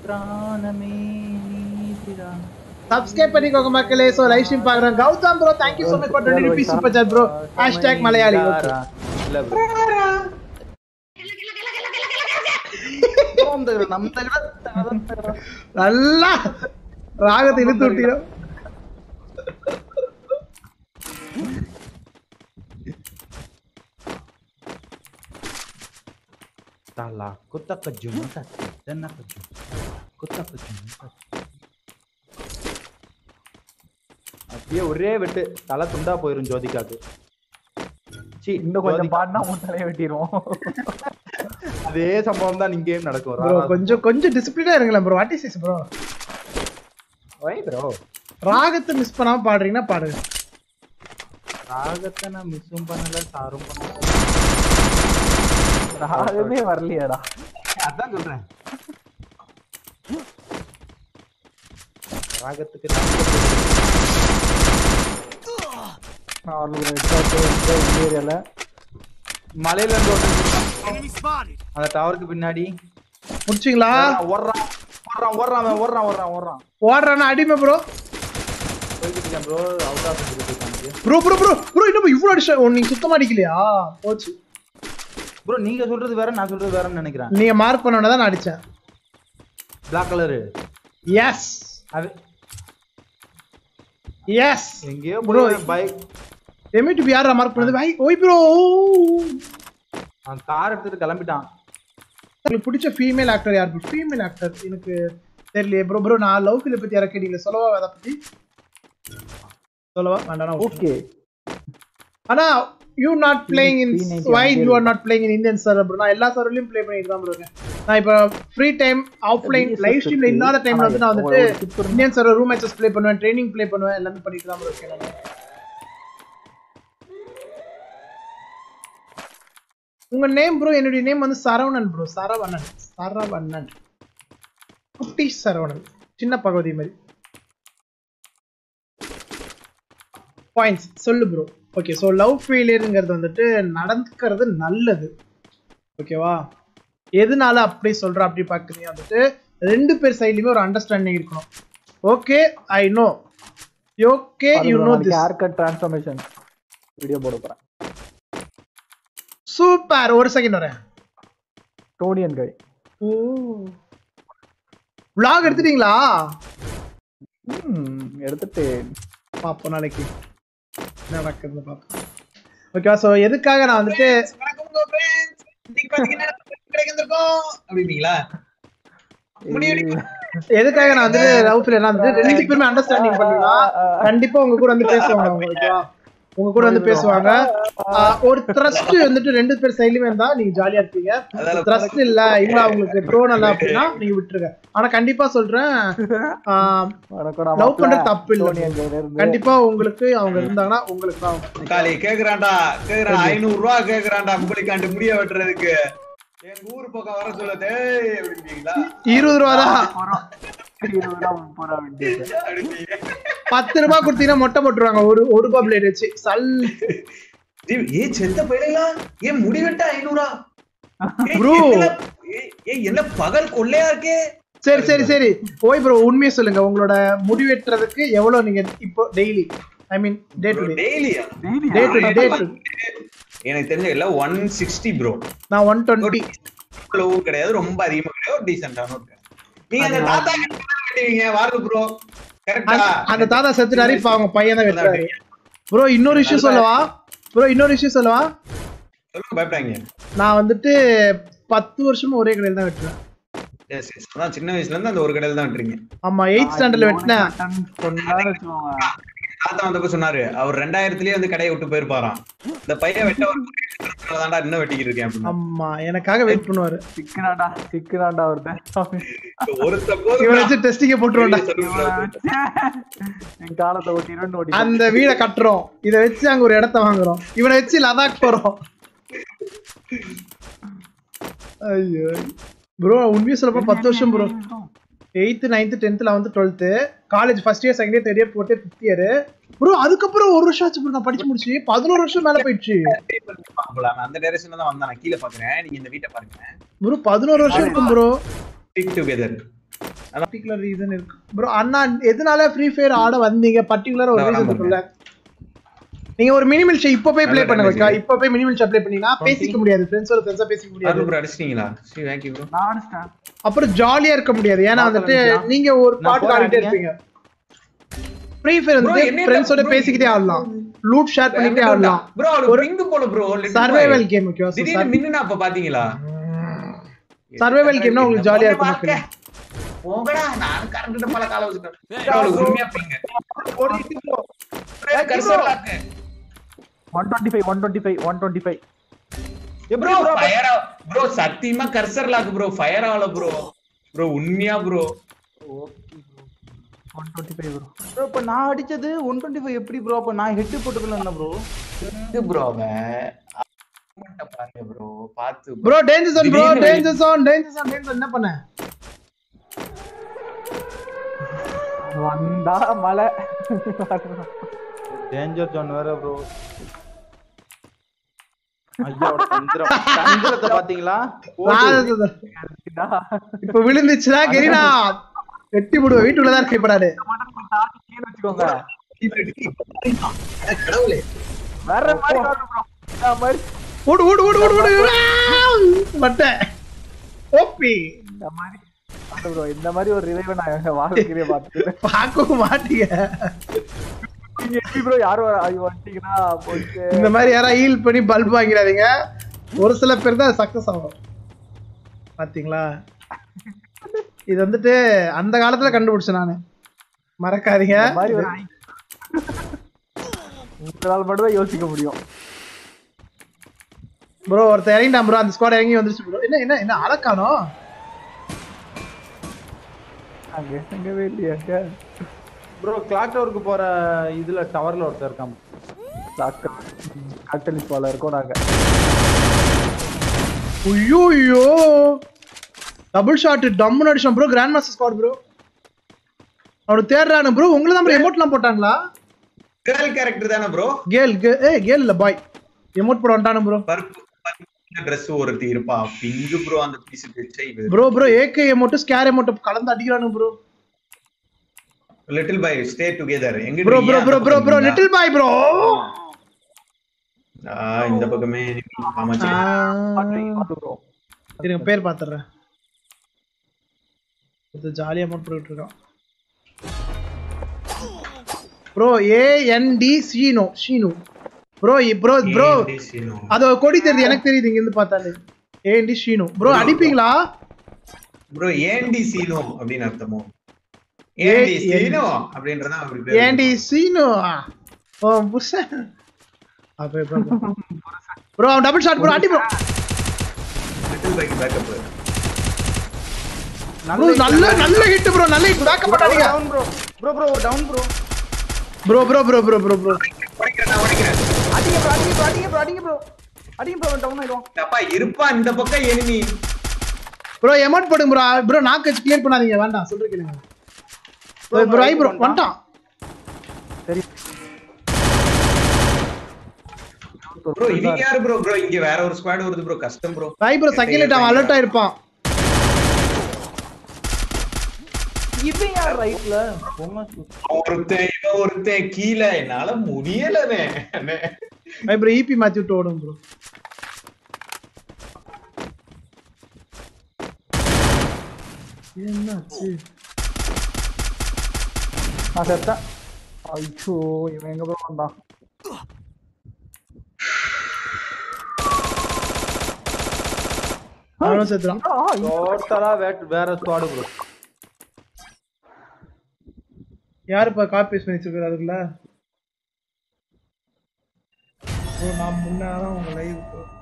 திராணமே நீதிரா subscribe பண்ணிக்கோங்க மக்களே so live stream பாக்குறேன் Gautham bro thank you so much for 20 rupees super chat bro hashtag Malayali okay. இல்ல bro. நம் தகர, நம் தகர, தகர, தகர. நல்லா ராகத்தை இழுத்து விட்டீங்க Tala, kuta ka jumata, dana ka jum. Kuta ka jumata. அப்படியே ஒரே வெட்டு தலை துண்டா போயிரும் ஜோதிகாக்கு சீ, இன்னும் கொஞ்சம் ஜோதிகா. பாடினா உன் தலையை வெட்டிடுவோம் அதே சம்பவம் தான் இங்கேயும் நடக்கும் ப்ரோ கொஞ்சம் கொஞ்சம் டிசிப்ளினா இருங்களேன் bro what is is bro why bro ராகத்தை மிஸ் பண்ணாம பாடுறீங்கன்னா பாடுங்க ராகத்தை நான் மிஸ்ஸும் பண்ணல சாரும் பண்ணல ராகமே வரலையாடா அதான் சொல்றேன் ராகத்துக்கு நான் அவர்களுக்கு ரெட் வந்து இந்த ஏரியால மலையில இருந்து ஒருத்தன் அந்த டவருக்கு பின்னாடி முடிச்சிங்களா ஓடுறான் ஓடுறான் ஓடுறான் அவன் ஓடுறான் ஓடுறான் ஓடுறான் ஓடுறானா அடிமை ப்ரோ போய்கிட்டு இருக்கேன் ப்ரோ அவுட் ஆஃப் இருக்காங்க ப்ரோ ப்ரோ ப்ரோ ப்ரோ இன்னும் இவ்வளோ அடிச்சா ஓ, நீங்க சுத்தமா அடிக்கலையா போச்சு ப்ரோ நீங்க சொல்றது வேற நான் சொல்றது வேறன்னு நினைக்கிறேன் நீங்க மார்க் பண்ண தான் நான் அடிச்சேன் பிளாக் கலரு எஸ் அது எஸ் எங்கேயோ Bro. ப்ரோ பைக் எமிட்டு யாரா மார்க் பண்ணது பை ஓய் ப்ரோ அவன் கார் எடுத்துட்டு கிளம்பிட்டான் உங்களுக்கு பிடிச்ச ஃபீமேல் ஆக்டர் யார் ப்ரோ ஃபீமேல் ஆக்டர் எனக்கு தெரியலையே ப்ரோ ப்ரோ நான் லவ் ஃபிலிம் பத்தி யாரை கேட்டீங்களா சொல்லவா அதை பத்தி சொல்லவா வேண்டாம் ஓகே ஆனா you not playing in P90 why you are not playing in Indian server bro நான் எல்லா சர்வர்லயும் ப்ளே பண்ணிட்டு தான் ப்ரோ இருக்கேன் நான் இப்போ ஃப்ரீ டைம் ஆஃப்லைன் லைவ் ஸ்ட்ரீம்ல இல்லாத டைம்ல வந்து நான் வந்துட்டு Indian server room matches play பண்ணுவேன் ட்ரைனிங் ப்ளே பண்ணுவேன் எல்லாமே பண்ணிட்டு தான் ப்ரோ இருக்கேன் நான். உங்க நேம் ப்ரோ என்னுடைய நேம் வந்து சரவணன் ப்ரோ சரவணன் சரவணன் குட்டி சரவணன் சின்ன பகவதி மாதிரி பாயிண்ட்ஸ் சொல்லு ப்ரோ ஓகே ஸோ லவ் ஃபெயிலியருங்கிறது வந்துட்டு நடக்கிறது நல்லது ஓகேவா எதனால அப்படி சொல்ற அப்படி பார்க்குறீங்க வந்துட்டு ரெண்டு பேர் சைட்லையுமே ஒரு அண்டர்ஸ்டாண்டிங் இருக்கணும் okay I know okay you know this hair cut transformation video போட போறேன் சூப்பர் ஒரு செகண்ட் வரேன் டோனியன் கை ஓ vlog எடுத்துட்டீங்களா ம் எடுத்துட்டு பார்ப்போம் நாளைக்கு என்ன நடக்குதுன்னு பார்ப்போம் ஓகேவா ஸோ எதுக்காக நான் வந்துட்டு அப்படிங்களா எதுக்காக நான் வந்து லவ் ஃபீல் வந்து ரெண்டு பேருமே அண்டர்ஸ்டாண்டிங் பண்ணலாம் கண்டிப்பா உங்க கூட வந்து பேசுவாங்க அவங்க ஓகேவா உங்க கூட வந்து பேசுவாங்க ஆஹ் ஒரு ட்ரஸ்ட் வந்துட்டு ரெண்டு பேர் சைட்லயுமே இருந்தா நீங்க ஜாலியா இருப்பீங்க ட்ரஸ்ட் இல்ல இல்ல அவங்களுக்கு ட்ரோன் இல்ல அப்படின்னா நீங்க விட்டுருங்க ஆனா கண்டிப்பா சொல்றேன் லவ் பண்றது தப்பு இல்ல டோனியன் கைல இருந்து கண்டிப்பா உங்களுக்கு அவங்க இருந்தாங்கன்னா உங்களுக்கு தான் அவங்க. காளி கேக்குறான்டா கேக்குறான் ஐநூறு ரூபா கேக்குறான்டா உங்களுக்காண்டு முடிய வெட்டுறதுக்கு எங்க ஊர் பக்கம் வர சொல்லுது அப்படிங்களா இருபது ரூபா தான் இருபது ரூபா முப்பது ரூபா வெட்டிட்டு அப்படிங்க பத்து ரூபாய் கொடுத்தீங்கன்னா மொட்டை போட்டுருவாங்க ஒரு ஒரு ரூபாய் பிளேட் வச்சு சல் ஏ செத்த பயிலா ஏன் முடி வெட்ட ஐநூறா ஏய், Bro. என்னடா- ஏய், ஏய், என்ன பகல் கொள்ளையா இருக்கே சரி சரி சரி போய் ப்ரோ உண்மையை சொல்லுங்க உங்களோட முடி வெட்டுறதுக்கு எவ்வளவு நீங்க இப்போ daily I mean day to day டெய்லியா டே டு டே டு எனக்கு தெரிஞ்ச எல்லாம் ஒன் சிக்ஸ்டி ப்ரோ நான் ஒன் டுவெண்ட்டி அவ்வளவு கிடையாது ரொம்ப அதிகமா கிடையாது டீசென்டான ஒரு நீங்க அந்த தாத்தா கிட்ட தான் வெட்டுவீங்க வாருங்க ப்ரோ கரெக்டா அந்த தாத்தா செத்துட்டாரு இப்ப அவங்க பையன் தான் வெட்டுறாரு ப்ரோ இன்னொரு விஷயம் சொல்லவா ப்ரோ இன்னொரு விஷயம் சொல்லவா சொல்லுங்க பயப்படாங்க நான் வந்துட்டு பத்து வருஷமா ஒரே கடையில் தான் வெட்டுறேன் எஸ் எஸ் அதான் சின்ன வயசுல இருந்து அந்த ஒரு கடையில தான் வெட்டுறீங்க ஆமா எயிட் ஸ்டாண்டர்ட்ல வெட்டினேன் சொன்னான்னு வச்சுக்கோங்க தாத்தா வந்தப்ப சொன்னாரு அவர் ரெண்டாயிரத்துலயே வந்து கடையை விட்டு போயிருப்பாராம் இந்த பையன் வெட்ட ஒரு தாண்டா இன்னும் வெட்டிக்கிட்டு இருக்கேன் அப்படின்னு ஆமா எனக்காக வெயிட் பண்ணுவாரு சிக்கனாடா சிக்கனாடா ஒருத்தன் ஒருத்த போது இவனை வச்சு டெஸ்டிங்க போட்டுருவோம்டா என் காலத்தை ஓட்டிடுன்னு ஓட்டி அந்த வீடை கட்டுறோம் இத வச்சு அங்க ஒரு இடத்த வாங்குறோம் இவனை வச்சு லடாக் போறோம் ஐயோ ப்ரோ உண்மையை சொல்லப்போ பத்து வருஷம் bro eighth ninth tenth eleventh twelfth college first year second year third year fourth year fifth year bro அதுக்கப்புறம் ஒரு வருஷம் ஆச்சு ப்ரோ நான் படிச்சு முடிச்சு பதினோரு வருஷம் மேல போயிடுச்சு நான் அந்த டைரக்ஷன்ல தான் வந்தேன் நான் கீழே பாக்குறேன் நீங்க இந்த வீட்டை பாருங்க ப்ரோ பதினோரு வருஷம் இருக்கும் bro stick together particular reason இருக்கு ப்ரோ அண்ணா எதனால ஃப்ரீ ஃபயர் ஆட வந்தீங்க பர்டிகுலரா ஒரு நான் ரீசன் வரேன் இருக்குல்ல நீங்க ஒரு மினிமல் ஷே இப்போ போய் ப்ளே நல்ல பண்ண வைக்கா damage. இப்போ போய் மினிமல் ஷே ப்ளே பண்ணீங்கன்னா பேசிக்க முடியாது ஃப்ரெண்ட்ஸோட ஃப்ரெண்ட்ஸா பேசிக்க முடியாது அருள் ப்ரோ அடிச்சிட்டீங்களா ஸ்ரீ தேங்க்யூ ப்ரோ நான் அடிச்சிட்டேன் அப்புறம் ஜாலியா இருக்க முடியாது ஏன்னா வந்துட்டு நீங்க ஒரு நான் பாட்டு போறேன் ஆடிட்டே அடிங்க. இருப்பீங்க ஃப்ரீ ஃபயர் Bro, வந்து என்ன ஃப்ரெண்ட்ஸோட bro, பேசிக்கிட்டே ஆடலாம் லூட் ஷேர் பண்ணிட்டே ஆடலாம் ப்ரோ ஒரு பிங்கு போல ப்ரோ சர்வைவல் கேம் ஓகேவா திடீர்னு மின்னுனா அப்ப பாத்தீங்களா சர்வைவல் கேம்னா உங்களுக்கு ஜாலியா இருக்கும் வாழ்க்கை. போங்கடா நான் கரண்ட் பல கால வச்சுட்டேன் உண்மையா பிங்க cursor lock one twenty five one twenty five one twenty five bro fire bro சத்தியமா கர்சர் லாக்கு ப்ரோ ஃபயர் ஆகல ப்ரோ ப்ரோ உண்மையா bro one twenty five bro bro இப்போ நான் அடிச்சது ஒன் டுவெண்ட்டி ஃபைவ் எப்படி ப்ரோ அப்போ நான் ஹெட் போட்டுக்கல என்ன ப்ரோ இது ப்ரோ அவன் பாருங்க ப்ரோ பாத்து ப்ரோ டேஞ்சர் ஜோன் ப்ரோ திடீர்னு danger zone danger zone danger என்ன பண்ண வந்தா மழை டேஞ்சர் ஜோன் வேற ப்ரோ ஐயாவோட தந்திரம் தந்திரத்தை பாத்தீங்களா போடு. இப்ப விழுந்துச்சுன்னா கெரினா வெட்டி விடுவேன் வீட்டுக்குள்ளதான் இருக்க இப்படாடு வச்சுக்கோங்க கடவுளே வேற மாதிரி காட்டு bro. இந்த மாதிரி ஓடு ஓடு ஓடு ஓடு ஓடு மட்ட ஓப்பி இந்த மாதிரி காட்டு bro. இந்த மாதிரி ஒரு ரிவைவை நான் எங்க வாழ்க்கையிலே பார்த்துக்கிறேன் பார்க்கவும் மாட்டீங்க நீங்க எப்படி ப்ரோ யாரும் வர- ஐயோ வந்துட்டீங்கன்னா போயிட்டு இந்த மாதிரி யாரா ஹீல் பண்ணி பல்ப் வாங்கிடாதீங்க ஒரு சில பேர் தான் சக்சஸ் ஆகும் பாத்தீங்களா இது வந்துட்டு அந்த காலத்துல கண்டுபிடிச்சேன் நானு மறக்காதீங்க இந்த மாதிரி ஒரு ஐ- உங்களால மட்டும் தான் யோசிக்க முடியும் ப்ரோ ஒருத்தர் இறங்கிட்டான் ப்ரோ அந்த ஸ்குவாட் இறங்கி வந்துருச்சு ப்ரோ என்ன என்ன என்ன அழக்கானோ அங்க எங்கவே இல்லையாங்க ப்ரோ கிளாக் டவருக்கு போற இதுல டவர்ல ஒருத்தர் இருக்கான் காட்டலி போல இருக்கோம் நாங்க ஐயோ ஐயோ டபுள் ஷாட் டம்னு அடிச்சான் bro grand master squad bro அவரு தேடுறானு ப்ரோ உங்களை தான் ப்ரோ எமோட்லாம் போட்டாங்களா கேர்ள் கேரக்டர் தானே ப்ரோ கேர்ள் ஏ கேர்ள் இல்ல பாய் எமோட் போட வந்துட்டானு ப்ரோ பருப்பு ட்ரெஸ் ஒருத்தி இருப்பா பிங்கு ப்ரோ அந்த பீஸ் வச்சு இது bro bro AK emote scare emote கலந்து அடிக்கிறானு ப்ரோ லிட்டில் பை ஸ்டே டுகெதர் எங்க bro bro bro bro bro little boy bro இந்த பக்கமே காமாட்சி bro. இருங்க பேர் பாத்துறேன் இது ஜாலியா அமௌண்ட் போட்டுட்டு இருக்கான் ப்ரோ ஏ என் டி சீனோ ஷீனு ப்ரோ ப்ரோ ப்ரோ அது கொடி தெரியுது எனக்கு தெரியுது இங்க இருந்து பார்த்தாலே A N D Sheenu bro அடிப்பீங்களா ப்ரோ ஏண்டி சீனோ அப்படின்னு அர்த்தமோ ஏ- ஏண்டி ஏண்டி. சீனோ அப்படின்றதா அப்படி பேரு. ஏன் டி சீனு ஓ புஷ அப்ப ப்ரோ அவன் டபுள் ஷாட் ப்ரோ அடி ப்ரோ லிட்டில் பைக்கு பேக்கப் ப்ரோ நல்ல நல்ல ஹிட் ப்ரோ நல்ல ஹிட் பேக்கப் பண்ணாதீங்க down bro bro bro down bro bro bro bro bro bro bro உடைக்கிறேன் நான் உடைக்கிறேன் அடிங்க ப்ரோ அடிங்க ப்ரோ அடிங்க ப்ரோ அடிங்க ப்ரோ அடிங்க ப்ரோ டவுன் ஆயிடும் அப்பா இருப்பா இந்த பக்கம் எனிமி ப்ரோ எமௌண்ட் போடுங்க ப்ரோ ப்ரோ நாக்கு வச்சு கிளியர் பண்ணாதீங்க வேண்டாம் சொல்றேன் கேளுங்க ப்ரோ ப்ரோ ஐ ப்ரோ வந்துட்டான் சரி ப்ரோ இவங்க யாரு ப்ரோ ப்ரோ இங்க வேற ஒரு ஸ்குவாட் வருது ப்ரோ கஷ்டம் ப்ரோ ஐ ப்ரோ செகண்ட் அவன் அலர்ட் ஆயிருப்பான் இவன் யார் ரைட்ல பொம்மை சு- ஒருத்தன் இவன் ஒருத்தன் கீழே என்னால முடியலனே ஐ ப்ரோ ஈபி மாத்தி விட்டு ஓடும் ப்ரோ என்னாச்சு நான் செத்தேன் ஐயோ இவன் எங்க போய் வந்தான் அவனும் செத்துறான் ஆ, டோட்டலா வேட் வேற ஸ்குவாடு ப்ரோ யாரு இப்ப காப்பி பேஸ்ட் பண்ணி வச்சிருக்காரு அதுக்குள்ள ஓ நான் முன்னாதான் உங்க லைவ்